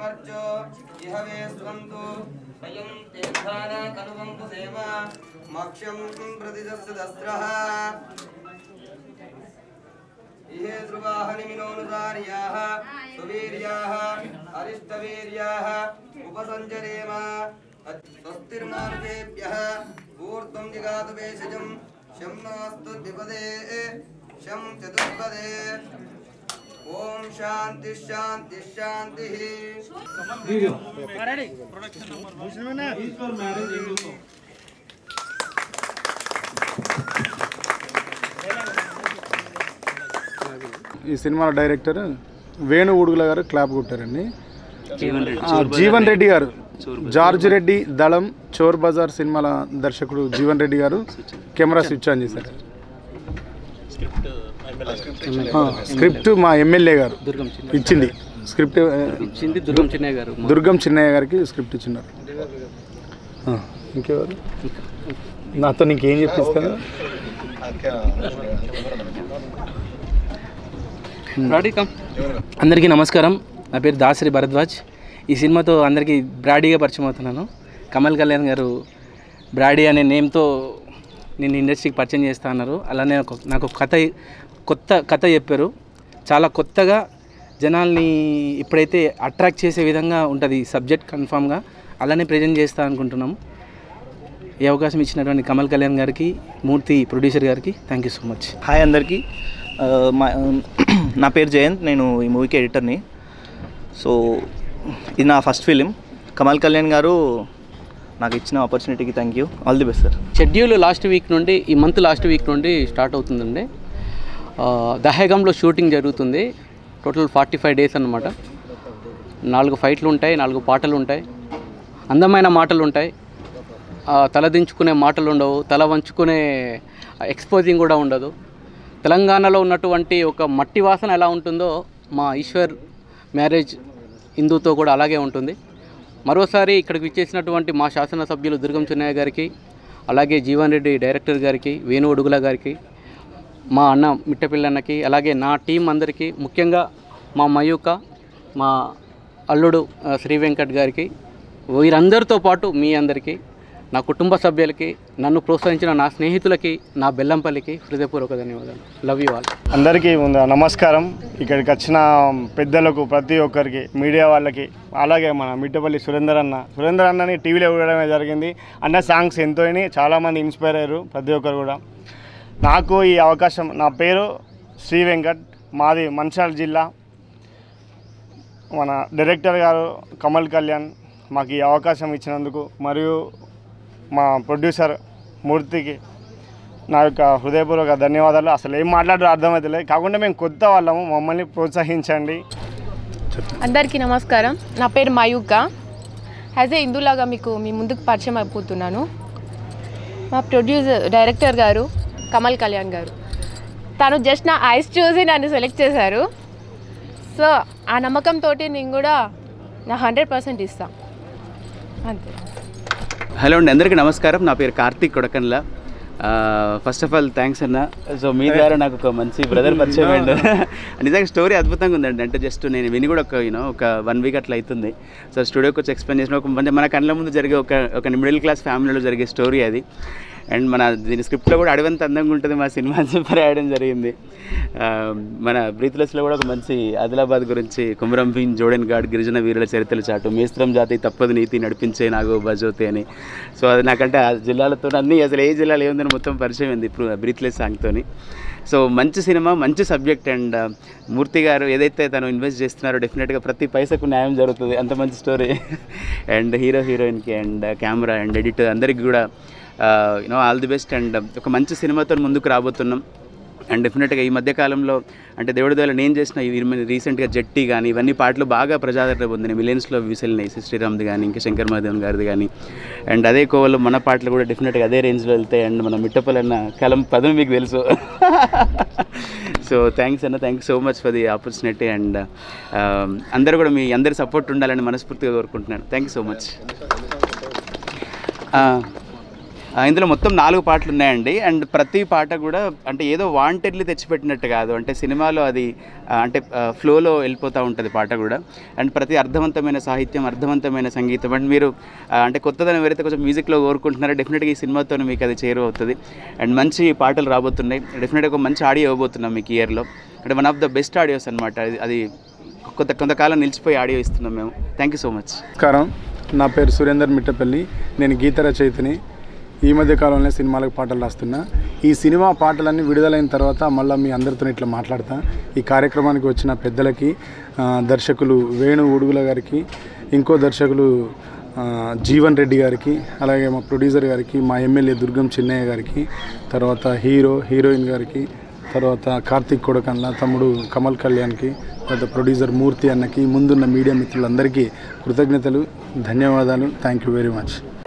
వర్చో ఇహ వేస్వంతు అయం తీర్థాన కనువంతు సేమ మక్షం ప్రతిదస్రః ఇహే ధ్రువాహనిమినోనుదార్యాः సువీర్యాः అరిష్టవీర్యాः ఉపసంచరేమ స్వస్తిర్మానుషేభ్యः ఊర్ధ్వం జిగాతు వేషజం శం నాస్తు ద్విపదే శం చతుర్పదే ఓం శాంతి శాంతి శాంతి ఈ సినిమాల డైరెక్టర్ వేణు ఉడుగుల గారు క్లాప్ కొట్టారండి ఆ, జీవన్ రెడ్డి గారు జార్జ్ రెడ్డి దళం చోర్ బజార్ సినిమాల దర్శకుడు జీవన్ రెడ్డి గారు కెమెరా స్విచ్ ఆన్ చేశారు ఆ, స్క్రిప్ట్ మా ఎమ్మెల్యే గారు ఇచ్చింది స్క్రిప్ట్ ఆ, ఇచ్చింది దుర్గం చిన్నయ్య గారు దుర్గం చిన్నయ్య గారికి స్క్రిప్ట్ ఇచ్చినారు ఆ, ఇంకెవరు నాతో నీకేం చెప్పిస్తాను బ్రాడీ కమ్ అందరికీ నమస్కారం నా పేరు దాసరి భరద్వాజ్ ఈ సినిమాతో అందరికీ బ్రాడీగా పరిచయం అవుతున్నాను కమల్ కళ్యాణ్ గారు బ్రాడీ అనే నేమ్తో నేను ఇండస్ట్రీకి పరిచయం చేస్తా అన్నారు అలానే ఒక నాకు ఒక కథ కొత్త కథ చెప్పారు చాలా కొత్తగా జనాల్ని ఇప్పుడైతే అట్రాక్ట్ చేసే విధంగా ఉంటుంది సబ్జెక్ట్ కన్ఫామ్గా అలానే ప్రజెంట్ చేస్తా అనుకుంటున్నాము ఈ అవకాశం ఇచ్చినటువంటి కమల్ కళ్యాణ్ గారికి మూర్తి ప్రొడ్యూసర్ గారికి thank you so much hi అందరికీ ఆ, మా నా పేరు జయంత్ నేను ఈ మూవీకి ఎడిటర్ని సో ఇది నా ఫస్ట్ ఫిలిం కమల్ కళ్యాణ్ గారు నాకు ఇచ్చిన ఆపర్చునిటీకి thank you all the best sir schedule last week నుండి ఈ మంత్ లాస్ట్ వీక్ నుండి స్టార్ట్ అవుతుందండి ఆ, దహేగంలో షూటింగ్ జరుగుతుంది టోటల్ ఫార్టీ ఫైవ్ డేస్ అన్నమాట నాలుగు ఫైట్లు ఉంటాయి నాలుగు పాటలు ఉంటాయి అందమైన మాటలు ఉంటాయి ఆ, తలదించుకునే మాటలు ఉండవు తల వంచుకునే ఎక్స్పోజింగ్ కూడా ఉండదు తెలంగాణలో ఉన్నటువంటి ఒక మట్టి వాసన ఎలా ఉంటుందో మా ఈశ్వర్ మ్యారేజ్ హిందూతో కూడా అలాగే ఉంటుంది మరోసారి ఇక్కడికి విచ్చేసినటువంటి మా శాసనసభ్యులు దుర్గం చిన్నయ్య గారికి అలాగే జీవన్ రెడ్డి డైరెక్టర్ గారికి వేణు ఉడుగుల గారికి మా అన్న మిట్టపిల్లన్నకి అలాగే నా టీం అందరికీ ముఖ్యంగా మా మయూక మా అల్లుడు ఆ, శ్రీ వెంకట్ గారికి వీరందరితో పాటు మీ అందరికీ నా కుటుంబ సభ్యులకి నన్ను ప్రోత్సహించిన నా స్నేహితులకి నా బెల్లంపల్లికి హృదయపూర్వక ధన్యవాదాలు లవ్ యూ ఆల్ అందరికీ ముందు నమస్కారం ఇక్కడికి వచ్చిన పెద్దలకు ప్రతి ఒక్కరికి మీడియా వాళ్ళకి అలాగే మన మిట్టపల్లి సురేందర్ అన్న సురేందర్ అన్నని టీవీలో చూడడమే జరిగింది అన్న సాంగ్స్ ఎంతో అయినాయి. చాలామంది ఇన్స్పైర్ అయ్యారు ప్రతి ఒక్కరు కూడా నాకు ఈ అవకాశం నా పేరు శ్రీ వెంకట్ మాది మంచిర్యాల జిల్లా మన డైరెక్టర్ గారు కమల్ కళ్యాణ్ మాకు ఈ అవకాశం ఇచ్చినందుకు మరియు మా ప్రొడ్యూసర్ మూర్తికి నా యొక్క హృదయపూర్వక ధన్యవాదాలు అసలు ఏం మాట్లాడారో అర్థమవుతలేదు కాకుండా మేము కొత్త వాళ్ళము మమ్మల్ని ప్రోత్సహించండి అందరికీ నమస్కారం నా పేరు మయూక యాజ్ ఏ హిందూలాగా మీకు మీ ముందుకు పరిచయం అయిపోతున్నాను మా ప్రొడ్యూసర్ డైరెక్టర్ గారు కమల్ కళ్యాణ్ గారు తను జస్ట్ నా ఐస్ చూసి నన్ను సెలెక్ట్ చేశారు సో ఆ నమ్మకంతో నేను కూడా నా హండ్రెడ్ పర్సెంట్ ఇస్తాను అంతే హలో అండి అందరికీ నమస్కారం నా పేరు Karthik Kodakandla first of all thanks అన్న సో మీ ద్వారా నాకు ఒక మంచి బ్రదర్ పరిచయం అండి నిజంగా స్టోరీ అద్భుతంగా ఉందండి అంటే జస్ట్ నేను విని కూడా ఒక యూనో ఒక వన్ వీక్ అట్లా అవుతుంది సో స్టూడియోకి వచ్చి ఎక్స్ప్లెయిన్ చేసిన ఒక అంటే మన కళ్ళ ముందు జరిగే ఒక ఒక మిడిల్ క్లాస్ ఫ్యామిలీలో జరిగే స్టోరీ అది అండ్ మన దీని స్క్రిప్ట్లో కూడా అడవంత అందంగా ఉంటుంది మా సినిమా అని చెప్పి రాయడం జరిగింది ఆ, మన బ్రీత్లెస్లో కూడా ఒక మంచి ఆదిలాబాద్ గురించి కుమరం భీం జోడెన్ గాడ్ గిరిజన వీరుల చరిత్రలు చాటు మేస్త్రం జాతి తప్పదు నీతి నడిపించే నాగో బజోతి అని సో అది నాకంటే ఆ జిల్లాలతో అన్ని అసలు ఏ జిల్లాలో ఏముందని మొత్తం పరిచయం అయింది ఇప్పుడు బ్రీత్లెస్ సాంగ్తోని సో మంచి సినిమా మంచి సబ్జెక్ట్ అండ్ మూర్తి గారు ఏదైతే తను ఇన్వెస్ట్ చేస్తున్నారో డెఫినెట్గా ప్రతి పైసకు న్యాయం జరుగుతుంది అంత మంచి స్టోరీ అండ్ హీరో హీరోయిన్కి అండ్ కెమెరా అండ్ ఎడిటర్ అందరికి కూడా you know all the best and ఒక మంచి సినిమాతో ముందుకు రాబోతున్నాం అండ్ డెఫినెట్గా ఈ మధ్య కాలంలో అంటే దేవుడి ద్వారా నేను చేసిన ఈ రీసెంట్గా జట్టి కానీ ఇవన్నీ పాటలు బాగా ప్రజాదరణ పొందినాయి మిలియన్స్లో వ్యూస్ వెళ్ళినాయి సి శ్రీరామ్ది కానీ ఇంకా శంకర్ మహాదేవన్ గారిది కానీ అండ్ అదే కోవలో మన పాటలు కూడా డెఫినెట్గా అదే రేంజ్లో వెళ్తాయి అండ్ మన మిట్టపల్లన్న కలం పదం మీకు తెలుసు సో థ్యాంక్స్ అన్న thank so much for the opportunity and అందరూ కూడా మీ అందరి సపోర్ట్ ఉండాలని మనస్ఫూర్తిగా కోరుకుంటున్నాను థ్యాంక్ యూ సో మచ్ ఆ, ఇందులో మొత్తం నాలుగు పాటలు ఉన్నాయండి అండ్ ప్రతి పాట కూడా అంటే ఏదో వాంటెడ్లీ తెచ్చిపెట్టినట్టు కాదు అంటే సినిమాలో అది ఆ, అంటే ఫ్లోలో వెళ్ళిపోతూ ఉంటుంది పాట కూడా అండ్ ప్రతి అర్థవంతమైన సాహిత్యం అర్థవంతమైన సంగీతం అండ్ మీరు ఆ, అంటే కొత్తదనం ఎవరైతే కొంచెం మ్యూజిక్లో కోరుకుంటున్నారో డెఫినెట్గా ఈ సినిమాతో మీకు అది చేరువవుతుంది అండ్ మంచి పాటలు రాబోతున్నాయి డెఫినెట్గా ఒక మంచి ఆడియో ఇవ్వబోతున్నాం మీకు ఇయర్లో అంటే one of the best audios అనమాట అది అది కొంత కొంతకాలం నిలిచిపోయి ఆడియో ఇస్తున్నాం మేము థ్యాంక్ యూ సో మచ్ నమస్కారం నా పేరు సురేందర్ మిట్టపల్లి నేను గీత రచయితని ఈ మధ్య కాలంలో సినిమాలకు పాటలు రాస్తున్నా ఈ సినిమా పాటలన్నీ విడుదలైన తర్వాత మళ్ళీ మీ అందరితో ఇట్లా మాట్లాడతా ఈ కార్యక్రమానికి వచ్చిన పెద్దలకి ఆ, దర్శకులు వేణు ఉడుగుల గారికి ఇంకో దర్శకులు ఆ, జీవన్ రెడ్డి గారికి అలాగే మా ప్రొడ్యూసర్ గారికి మా ఎమ్మెల్యే దుర్గం చిన్నయ్య గారికి తర్వాత హీరో హీరోయిన్ గారికి తర్వాత కార్తీక్ కొడకన్ల తమ్ముడు కమల్ కళ్యాణ్కి తర్వాత ప్రొడ్యూసర్ మూర్తి అన్నకి ముందున్న మీడియా మిత్రులందరికీ కృతజ్ఞతలు ధన్యవాదాలు థ్యాంక్ యూ వెరీ మచ్